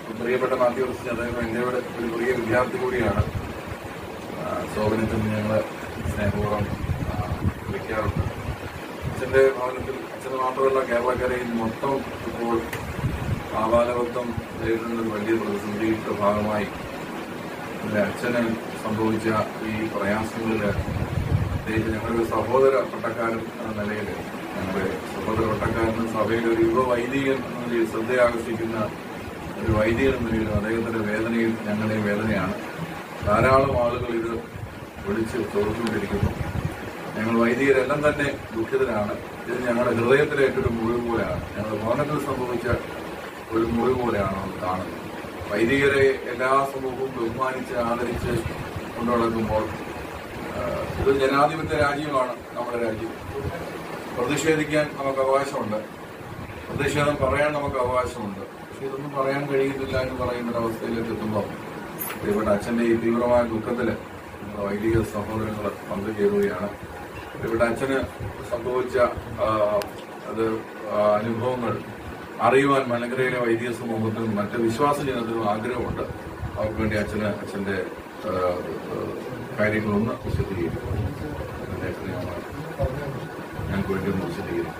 പ്രിയപ്പെട്ട മാത്യു ക്രിസ്ത്യൻ അദ്ദേഹം എൻ്റെ ഇവിടെ ഒരു പ്രിയ വിദ്യാർത്ഥി കൂടിയാണ് ആ, ശോഭനത്തിൽ ഞങ്ങൾ സ്നേഹപൂർവ്വം ആ, വിളിക്കാറുണ്ട് അച്ഛൻ്റെ ഭവനത്തിൽ അച്ഛന് മാത്രമല്ല കേരളക്കരയിൽ മൊത്തം ഇപ്പോൾ ആബാലവത്വം നേരിടുന്ന ഒരു വലിയ പ്രതിസന്ധിയുടെ ഭാഗമായി എൻ്റെ അച്ഛന് സംഭവിച്ച ഈ പ്രയാസങ്ങളിൽ പ്രത്യേകിച്ച് ഞങ്ങളുടെ സഹോദര പട്ടക്കാരൻ എന്ന നിലയിൽ ഞങ്ങളുടെ സഹോദര പട്ടക്കാരൻ സഭയിൽ ഒരു യുവ വൈദികൻ എന്ന നിലയിൽ ശ്രദ്ധയാകർഷിക്കുന്ന ഒരു വൈദികൻ എന്ന നിലയിലും അദ്ദേഹത്തിന്റെ വേദനയും ഞങ്ങളുടെയും വേദനയാണ് ധാരാളം ആളുകൾ ഇത് വിളിച്ച് ചോദിച്ചുകൊണ്ടിരിക്കുന്നു ഞങ്ങൾ വൈദികരെല്ലാം തന്നെ ദുഃഖിതരാണ് ഇത് ഞങ്ങളുടെ ഹൃദയത്തിലേറ്റൊരു മുറിവ് പോലെയാണ് ഞങ്ങളുടെ ഭവനത്തിൽ സംഭവിച്ച ഒരു മുറിവ് പോലെയാണ് നമ്മൾ കാണുന്നത് വൈദികരെ എല്ലാ സമൂഹവും ബഹുമാനിച്ച് ആദരിച്ച് കൊണ്ടു നടക്കുമ്പോൾ ആഹ്, ഇത് ജനാധിപത്യ രാജ്യമാണ് നമ്മുടെ രാജ്യം പ്രതിഷേധിക്കാൻ നമുക്ക് അവകാശമുണ്ട് പ്രതിഷേധം പറയാൻ നമുക്ക് അവകാശമുണ്ട് പക്ഷെ ഇതൊന്നും പറയാൻ കഴിയുന്നില്ല എന്ന് പറയുന്ന ഒരു അവസ്ഥയിലേക്ക് എത്തുമ്പോൾ പ്രിയപ്പെട്ട അച്ഛന്റെ ഈ തീവ്രമായ ദുഃഖത്തില് നമ്മുടെ വൈദിക സഹോദരങ്ങൾ പങ്കുചേരുകയാണ് പ്രിയപ്പെട്ട അച്ഛന് സംഭവിച്ച ആ, അത് ആ, അനുഭവങ്ങൾ അറിയുവാൻ മലങ്കരയിലെ വൈദിക സമൂഹത്തിനും മറ്റ് വിശ്വാസ ജനത്തിനും ആഗ്രഹമുണ്ട് അവർക്ക് വേണ്ടി അച്ഛന് അച്ഛന്റെ ആ, ആ, കാര്യങ്ങളൊന്ന് വിശദീകരിക്കും അതിന്റെ അച്ഛനെ ഞങ്ങൾ ഞങ്ങൾക്ക് വേണ്ടി ഒന്ന് വിശദീകരിക്കും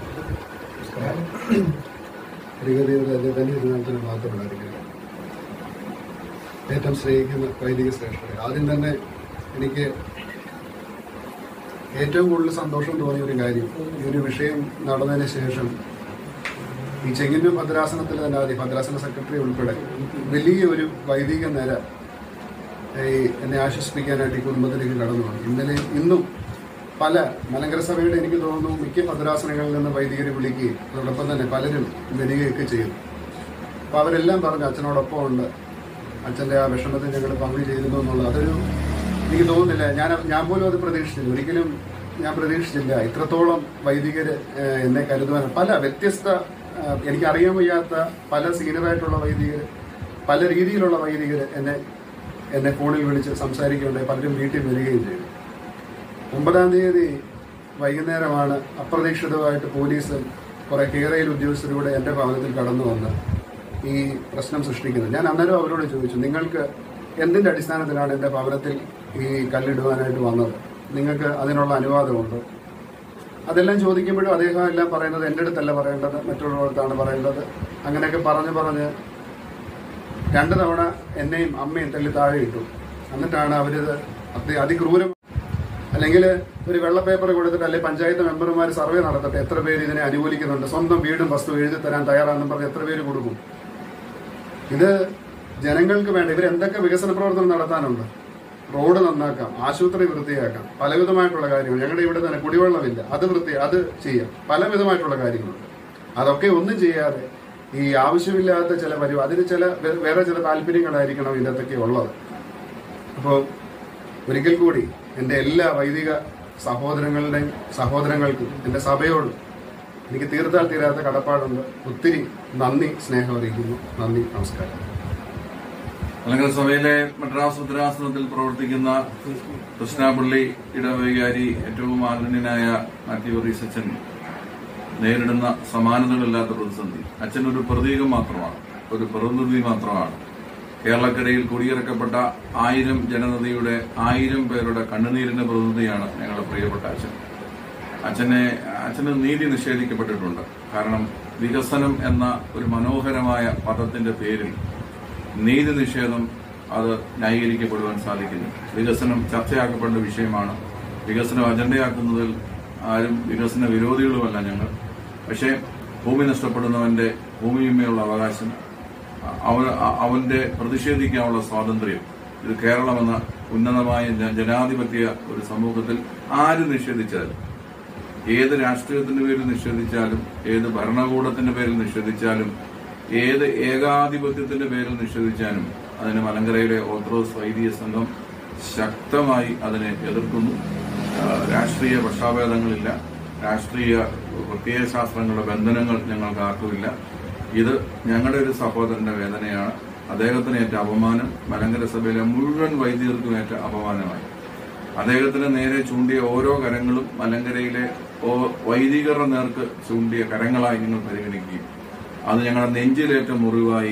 പ്രിയതയുടെ അല്ലെ തന്നെ ഇരുന്നാൽത്തിന് മാത്രമുണ്ടായിരിക്കില്ല ഏറ്റവും സ്നേഹിക്കുന്ന വൈദിക ശ്രേഷ്ഠരെ ആദ്യം തന്നെ എനിക്ക് ഏറ്റവും കൂടുതൽ സന്തോഷം തോന്നിയ ഒരു കാര്യം ഈ ഒരു വിഷയം നടന്നതിന് ശേഷം ഈ ചെങ്ങന്നൂർ ഭദ്രാസനത്തിൽ തന്നെ ആദ്യം ഭദ്രാസന സെക്രട്ടറി ഉൾപ്പെടെ വലിയ ഒരു വൈദിക നിര ഈ എന്നെ ആശ്വസിപ്പിക്കാനായിട്ട് ഈ കുടുംബത്തിലേക്ക് കടന്നു വന്നു ഇന്നലെ ഇന്നും പല മലങ്കര സഭയുടെ എനിക്ക് തോന്നുന്നു മിക്ക ഭദ്രാസനങ്ങളിൽ നിന്ന് വൈദികരെ വിളിക്കുകയും അതോടൊപ്പം തന്നെ പലരും വരികയൊക്കെ ചെയ്തു അപ്പൊ അവരെല്ലാം പറഞ്ഞു അച്ഛനോടൊപ്പം ഉണ്ട് അച്ഛന്റെ ആ വിഷമത്തിൽ ഞങ്ങൾ പങ്കു ചെയ്തിരുന്നു എന്നുള്ളത് അതൊരു എനിക്ക് തോന്നുന്നില്ല ഞാൻ ഞാൻ പോലും അത് പ്രതീക്ഷിച്ചില്ല ഒരിക്കലും ഞാൻ പ്രതീക്ഷിച്ചില്ല ഇത്രത്തോളം വൈദികര് ഏഹ്, എന്നെ കരുതുവാൻ പല വ്യത്യസ്ത ഏഹ്, എനിക്കറിയാൻ വയ്യാത്ത പല സീനിയറായിട്ടുള്ള വൈദികർ പല രീതിയിലുള്ള വൈദികർ എന്നെ എന്നെ ഫോണിൽ വിളിച്ച് സംസാരിക്കുകയുണ്ടായി പലരും വീട്ടിൽ വരികയും ചെയ്തു ഒമ്പതാം തീയതി വൈകുന്നേരമാണ് അപ്രതീക്ഷിതമായിട്ട് പോലീസ് കുറെ കേരയിൽ ഉദ്യോഗസ്ഥരുടെ എൻ്റെ ഭവനത്തിൽ കടന്നു വന്ന് ഈ പ്രശ്നം സൃഷ്ടിക്കുന്നത് ഞാൻ അന്നേരം അവരോട് ചോദിച്ചു നിങ്ങൾക്ക് എന്തിന്റെ അടിസ്ഥാനത്തിലാണ് എൻ്റെ ഭവനത്തിൽ ഈ കല്ലിടുവാനായിട്ട് വന്നത് നിങ്ങൾക്ക് അതിനുള്ള അനുവാദമുണ്ടോ അതെല്ലാം ചോദിക്കുമ്പോഴും അദ്ദേഹം എല്ലാം പറയുന്നത് എൻ്റെ അടുത്തല്ല പറയേണ്ടത് മറ്റുള്ളവർത്താണ് പറയേണ്ടത് അങ്ങനെയൊക്കെ പറഞ്ഞ് പറഞ്ഞ് രണ്ടു തവണ എന്നെയും അമ്മയും തല്ലി താഴെ ഇട്ടു എന്നിട്ടാണ് അവരിത് അതി അതിക്രൂരം അല്ലെങ്കിൽ ഒരു വെള്ള പേപ്പർ കൊടുത്തിട്ട് അല്ലെങ്കിൽ പഞ്ചായത്ത് മെമ്പർമാർ സർവേ നടത്തട്ടെ എത്ര പേര് ഇതിനെ അനുകൂലിക്കുന്നുണ്ട് സ്വന്തം വീടും വസ്തു എഴുതി തരാൻ തയ്യാറാണെന്ന് പറഞ്ഞ് എത്ര പേര് കൊടുക്കും ഇത് ജനങ്ങൾക്ക് വേണ്ട ഇവർ എന്തൊക്കെ വികസന പ്രവർത്തനം നടത്താനുണ്ട് റോഡ് നന്നാക്കാം ആശുപത്രി വൃത്തിയാക്കാം പലവിധമായിട്ടുള്ള കാര്യങ്ങൾ ഞങ്ങളുടെ ഇവിടെ തന്നെ കുടിവെള്ളമില്ല അത് വൃത്തി അത് ചെയ്യാം പലവിധമായിട്ടുള്ള കാര്യങ്ങളുണ്ട് അതൊക്കെ ഒന്നും ചെയ്യാതെ ഈ ആവശ്യമില്ലാത്ത ചില പരിപാടി അതിന് ചില വേ- വേറെ ചില താല്പര്യങ്ങളായിരിക്കണം ഇതിനകത്തൊക്കെ ഉള്ളത് അപ്പോൾ ഒരിക്കൽ കൂടി എൻ്റെ എല്ലാ വൈദിക സഹോദരങ്ങളുടെയും സഹോദരങ്ങൾക്കും എൻ്റെ സഭയോടും എനിക്ക് തീർത്താൽ തീരാത്ത കടപ്പാടുണ്ട് ഒത്തിരി നന്ദി സ്നേഹം അറിയിക്കുന്നു നന്ദി നമസ്കാരം മലങ്കര സഭയിലെ മദ്രാസ് ഉത്തരാസനത്തിൽ പ്രവർത്തിക്കുന്ന കൃഷ്ണാപള്ളി ഇടവൈകാരി ഏറ്റവും ആദരണീയനായ മാത്യു റീസ് അച്ഛൻ നേരിടുന്ന സമാനതകളില്ലാത്ത പ്രതിസന്ധി അച്ഛൻ ഒരു പ്രതീകം മാത്രമാണ് ഒരു പ്രതിനിധി മാത്രമാണ് കേരളക്കരയിൽ കുടിയിറക്കപ്പെട്ട ആയിരം ജനതയുടെ ആയിരം പേരുടെ കണ്ണുനീരിന്റെ പ്രതിനിധിയാണ് ഞങ്ങളുടെ പ്രിയപ്പെട്ട അച്ഛൻ അച്ഛനെ അച്ഛന് നീതി നിഷേധിക്കപ്പെട്ടിട്ടുണ്ട് കാരണം വികസനം എന്ന ഒരു മനോഹരമായ പദത്തിന്റെ പേരിൽ നീതി നിഷേധം അത് ന്യായീകരിക്കപ്പെടുവാൻ സാധിക്കില്ല വികസനം ചർച്ചയാക്കപ്പെടേണ്ട വിഷയമാണ് വികസനം അജണ്ടയാക്കുന്നതിൽ ആരും വികസന വിരോധികളുമല്ല ഞങ്ങൾ പക്ഷേ ഭൂമി നഷ്ടപ്പെടുന്നവന്റെ ഭൂമിയുമേയുള്ള അവകാശം അവൻ അവന്റെ പ്രതിഷേധിക്കാനുള്ള സ്വാതന്ത്ര്യം ഇത് കേരളം എന്ന ഉന്നതമായ ജ- ജനാധിപത്യ ഒരു സമൂഹത്തിൽ ആര് നിഷേധിച്ചാലും ഏത് രാഷ്ട്രീയത്തിന്റെ പേരിൽ നിഷേധിച്ചാലും ഏത് ഭരണകൂടത്തിന്റെ പേരിൽ നിഷേധിച്ചാലും ഏത് ഏകാധിപത്യത്തിന്റെ പേരിൽ നിഷേധിച്ചാലും അതിന് മലങ്കരയിലെ ഓർത്തഡോക്സ് വൈദിക സംഘം ശക്തമായി അതിനെ എതിർക്കുന്നു ആ, രാഷ്ട്രീയ പക്ഷാഭേദങ്ങളില്ല രാഷ്ട്രീയ പ്രത്യയശാസ്ത്രങ്ങളുടെ ബന്ധനങ്ങൾ ഞങ്ങൾക്ക് ആർക്കുമില്ല ഇത് ഞങ്ങളുടെ ഒരു സഹോദരന്റെ വേദനയാണ് അദ്ദേഹത്തിന് ഏറ്റ അപമാനം മലങ്കര സഭയിലെ മുഴുവൻ വൈദികർക്കും ഏറ്റ അപമാനമായി അദ്ദേഹത്തിന് നേരെ ചൂണ്ടിയ ഓരോ കരങ്ങളും മലങ്കരയിലെ ഓ- വൈദികരുടെ നേർക്ക് ചൂണ്ടിയ കരങ്ങളായി നിങ്ങൾ പരിഗണിക്കുകയും അത് ഞങ്ങളുടെ നെഞ്ചിലേറ്റ മുറിവായി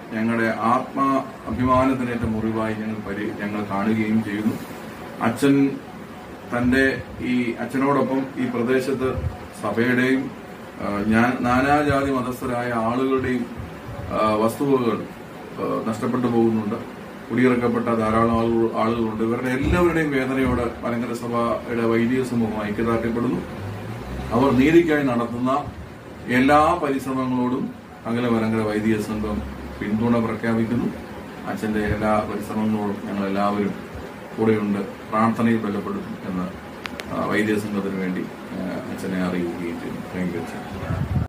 ഞങ്ങളുടെ ആത്മാ അഭിമാനത്തിനേറ്റ മുറിവായി ഞങ്ങൾ പരി ഞങ്ങൾ കാണുകയും ചെയ്യുന്നു അച്ഛൻ തന്റെ ഈ അച്ഛനോടൊപ്പം ഈ പ്രദേശത്ത് സഭയുടെയും ആ, ഞാൻ നാനാജാതി മതസ്ഥരായ ആളുകളുടെയും ആ, വസ്തുവകകൾ ആ, നഷ്ടപ്പെട്ടു പോകുന്നുണ്ട് കുടിയിറക്കപ്പെട്ട ധാരാളം ആളുകൾ ആളുകളുണ്ട് ഇവരുടെ എല്ലാവരുടെയും വേദനയോട് മലങ്കര സഭയുടെ വൈദിക സമൂഹം ഐക്യദാർഢ്യപ്പെടുന്നു അവർ നീതിക്കായി നടത്തുന്ന എല്ലാ പരിശ്രമങ്ങളോടും അഖില മലങ്കര വൈദിക സംഘം പിന്തുണ പ്രഖ്യാപിക്കുന്നു അച്ഛന്റെ എല്ലാ പരിശ്രമങ്ങളോടും ഞങ്ങൾ എല്ലാവരും കൂടെയുണ്ട് പ്രാർത്ഥനയിൽ ബലപ്പെടുത്തും എന്ന് ആ, വൈദിക സംഘത്തിന് വേണ്ടി ആ, അച്ഛനെ അറിയിക്കുകയും ചെയ്യുന്നു താങ്ക് യു അച്ഛൻ